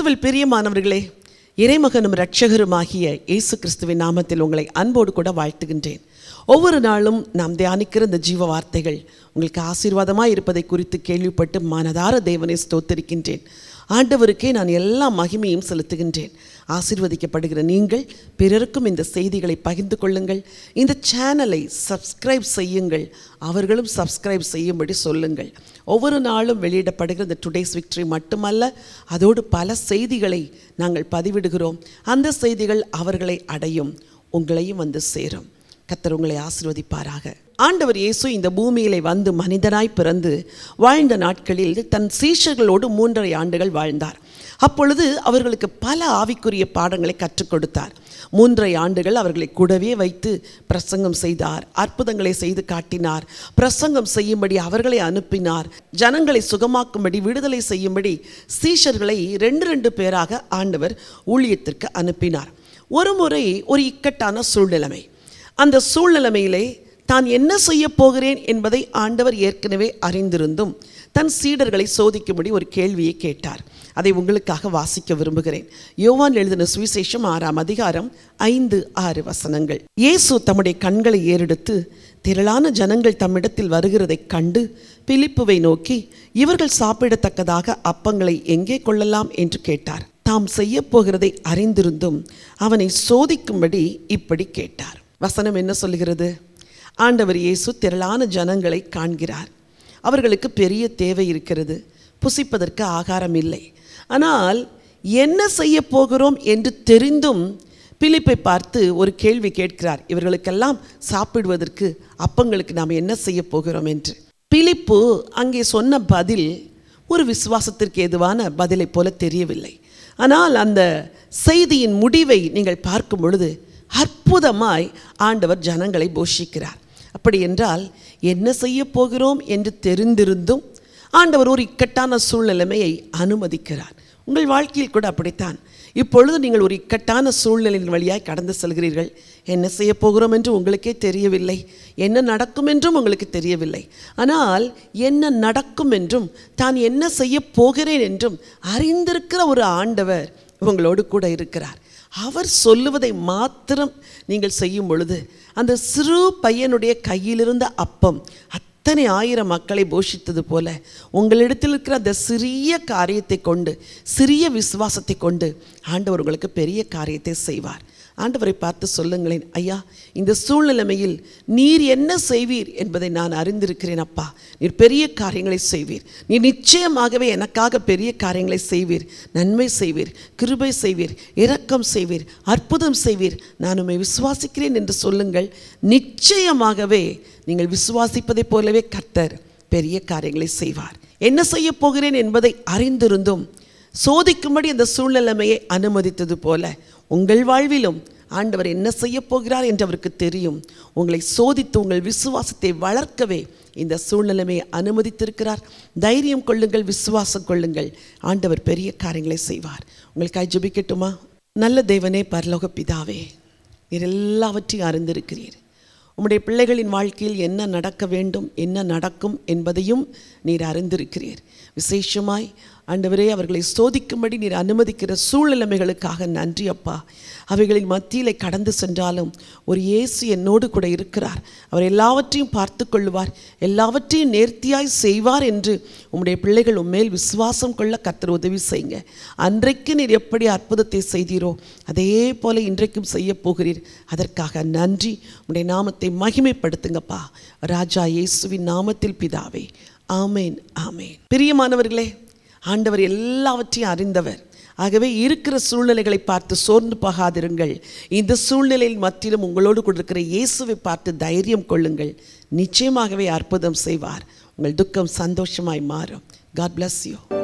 கிறிஸ்துவில் பிரியமானவர்களே இறைமகனும் இரட்சகருமாகிய இயேசு கிறிஸ்துவின் நாமத்தில் உங்களை அன்போடு கூட வாழ்த்துகின்றேன் ஒவ்வொரு நாளும் நாம் தியானிக்கிற இந்த ஜீவ வார்த்தைகள் உங்களுக்கு ஆசீர்வாதமாக இருப்பதை குறித்து கேள்விப்பட்டு மனதார தேவனை ஸ்தோத்தரிக்கின்றேன் ஆண்டவருக்கே நான் எல்லா மகிமையும் செலுத்துகின்றேன் ஆசீர்வதிக்கப்படுகிற நீங்கள் பிறருக்கும் இந்த செய்திகளை பகிர்ந்து கொள்ளுங்கள் இந்த சேனலை சப்ஸ்கிரைப் செய்யுங்கள் அவர்களும் சப்ஸ்கிரைப் செய்யும்படி சொல்லுங்கள் ஒவ்வொரு நாளும் வெளியிடப்படுகிற இந்த டுடேஸ் விக்டரி மட்டுமல்ல அதோடு பல செய்திகளை நாங்கள் பதிவிடுகிறோம் அந்த செய்திகள் அவர்களை அடையும் உங்களையும் வந்து சேரும் கத்தர் உங்களை ஆசீர்வதிப்பாராக ஆண்டவர் இயேசு இந்த பூமியிலே வந்து மனிதனாய் பிறந்து வாழ்ந்த நாட்களில் தன் சீஷர்களோடு மூன்றரை ஆண்டுகள் வாழ்ந்தார் அப்பொழுது அவர்களுக்கு பல ஆவிக்குரிய பாடங்களை கற்றுக் கொடுத்தார் மூன்றரை ஆண்டுகள் அவர்களை கூடவே வைத்து பிரசங்கம் செய்தார் அற்புதங்களை செய்து காட்டினார் பிரசங்கம் செய்யும்படி அவர்களை அனுப்பினார் ஜனங்களை சுகமாக்கும்படி விடுதலை செய்யும்படி சீஷர்களை ரெண்டு ரெண்டு பேராக ஆண்டவர் ஊழியத்திற்கு அனுப்பினார் ஒரு முறை ஒரு இக்கட்டான சூழ்நிலைமை அந்த சூழ்நிலைமையிலே தான் என்ன செய்ய போகிறேன் என்பதை ஆண்டவர் ஏற்கனவே அறிந்திருந்தும் தன் சீடர்களை சோதிக்கும்படி ஒரு கேள்வியை கேட்டார் அதை உங்களுக்காக வாசிக்க விரும்புகிறேன் யோவான் எழுதின சுவிசேஷம் ஆறாம் அதிகாரம் ஐந்து ஆறு வசனங்கள் இயேசு தம்முடைய கண்களை ஏறெடுத்து திரளான ஜனங்கள் தம்மிடத்தில் வருகிறதைக் கண்டு பிலிப்புவை நோக்கி இவர்கள் சாப்பிடத்தக்கதாக அப்பங்களை எங்கே கொள்ளலாம் என்று கேட்டார் தாம் செய்ய போகிறதை அறிந்திருந்தும் அவனை சோதிக்கும்படி இப்படி கேட்டார் வசனம் என்ன சொல்லுகிறது ஆண்டவர் இயேசு திரளான ஜனங்களை காண்கிறார் அவர்களுக்கு பெரிய தேவை இருக்கிறது புசிப்பதற்கு ஆகாரம் இல்லை ஆனால் என்ன செய்ய போகிறோம் என்று தெரிந்தும் பிலிப்பை பார்த்து ஒரு கேள்வி கேட்கிறார் இவர்களுக்கெல்லாம் சாப்பிடுவதற்கு அப்பங்களுக்கு நாம் என்ன செய்ய போகிறோம் என்று பிலிப்பு அங்கே சொன்ன பதில் ஒரு விசுவாசத்திற்கு எதுவான பதிலை போல தெரியவில்லை ஆனால் அந்த செய்தியின் முடிவை நீங்கள் பார்க்கும் பொழுது அற்புதமாய் ஆண்டவர் ஜனங்களை போஷிக்கிறார் அப்படி என்றால் என்ன செய்ய போகிறோம் என்று தெரிந்திருந்தும் ஆண்டவர் ஒரு இக்கட்டான சூழ்நிலைமையை அனுமதிக்கிறார் உங்கள் வாழ்க்கையில் கூட அப்படித்தான் இப்பொழுது நீங்கள் ஒரு இக்கட்டான சூழ்நிலையின் வழியாய் கடந்து செல்கிறீர்கள் என்ன செய்ய போகிறோம் என்று உங்களுக்கே தெரியவில்லை என்ன நடக்கும் என்றும் உங்களுக்கு தெரியவில்லை ஆனால் என்ன நடக்கும் என்றும் தான் என்ன செய்ய போகிறேன் என்றும் அறிந்திருக்கிற ஒரு ஆண்டவர் உங்களோடு கூட இருக்கிறார் அவர் சொல்லுவதை மாத்திரம் நீங்கள் செய்யும் பொழுது அந்த சிறு பையனுடைய கையிலிருந்த அப்பம் அத்தனை ஆயிரம் மக்களை போஷித்தது போல உங்களிடத்தில் இருக்கிற அந்த சிறிய காரியத்தை கொண்டு சிறிய விசுவாசத்தை கொண்டு ஆண்டவர் உங்களுக்கு பெரிய காரியத்தை செய்வார் ஆண்டவரை பார்த்து சொல்லுங்களேன் ஐயா இந்த சூழ்நிலைமையில் நீர் என்ன செய்வீர் என்பதை நான் அறிந்திருக்கிறேன் அப்பா நீர் பெரிய காரியங்களை செய்வீர் நீர் நிச்சயமாகவே எனக்காக பெரிய காரியங்களை செய்வீர் நன்மை செய்வீர் கிருபை செய்வீர் இரக்கம் செய்வீர் அற்புதம் செய்வீர் நான் உண்மை விசுவாசிக்கிறேன் என்று சொல்லுங்கள் நிச்சயமாகவே நீங்கள் விசுவாசிப்பதைப் போலவே கர்த்தர் பெரிய காரியங்களை செய்வார் என்ன செய்ய போகிறேன் என்பதை அறிந்திருந்தும் சோதிக்கும்படி அந்த சூழ்நிலைமையை அனுமதித்தது போல உங்கள் வாழ்விலும் ஆண்டவர் என்ன செய்ய போகிறார் என்று அவருக்கு தெரியும் உங்களை சோதித்து உங்கள் விசுவாசத்தை வளர்க்கவே இந்த சூழ்நிலைமையை அனுமதித்திருக்கிறார் தைரியம் கொள்ளுங்கள் விசுவாசம் கொள்ளுங்கள் ஆண்டவர் பெரிய காரியங்களை செய்வார் உங்களுக்காக ஜெபிக்கட்டுமா நல்ல தேவனே பரலோக பிதாவே நீர் எல்லாவற்றையும் அறிந்திருக்கிறீர் உம்முடைய பிள்ளைகளின் வாழ்க்கையில் என்ன நடக்க வேண்டும் என்ன நடக்கும் என்பதையும் நீர் அறிந்திருக்கிறீர் விசேஷமாய் ஆண்டவரே அவர்களை சோதிக்கும்படி நீர் அனுமதிக்கிற சூழ்நிலைமைகளுக்காக நன்றி அப்பா அவைகளின் மத்தியிலே கடந்து சென்றாலும் ஒரு இயேசு என்னோடு கூட இருக்கிறார் அவர் எல்லாவற்றையும் பார்த்து கொள்ளுவார் எல்லாவற்றையும் நேர்த்தியாய் செய்வார் என்று உம்முடைய பிள்ளைகள் உம்மேல் விசுவாசம் கொள்ள கர்த்தர் உதவி செய்யுங்க அன்றைக்கு நீர் எப்படி அற்புதத்தை செய்தீரோ அதே போல இன்றைக்கும் செய்ய போகிறீர் அதற்காக நன்றி உம்முடைய நாமத்தை மகிமைப்படுத்துங்கப்பா ராஜா இயேசுவின் நாமத்தில் பிதாவே ஆமேன் ஆமேன் பிரியமானவர்களே ஆண்டவர் எல்லாவற்றையும் அறிந்தவர் ஆகவே இருக்கிற சூழ்நிலைகளை பார்த்து சோர்ந்து போகாதிருங்கள் இந்த சூழ்நிலையில் மத்தியிலும் உங்களோடு கொடுக்கிற இயேசுவை பார்த்து தைரியம் கொள்ளுங்கள் நிச்சயமாகவே அற்புதம் செய்வார் உங்கள் துக்கம் சந்தோஷமாய் மாறும் காட் bless யூ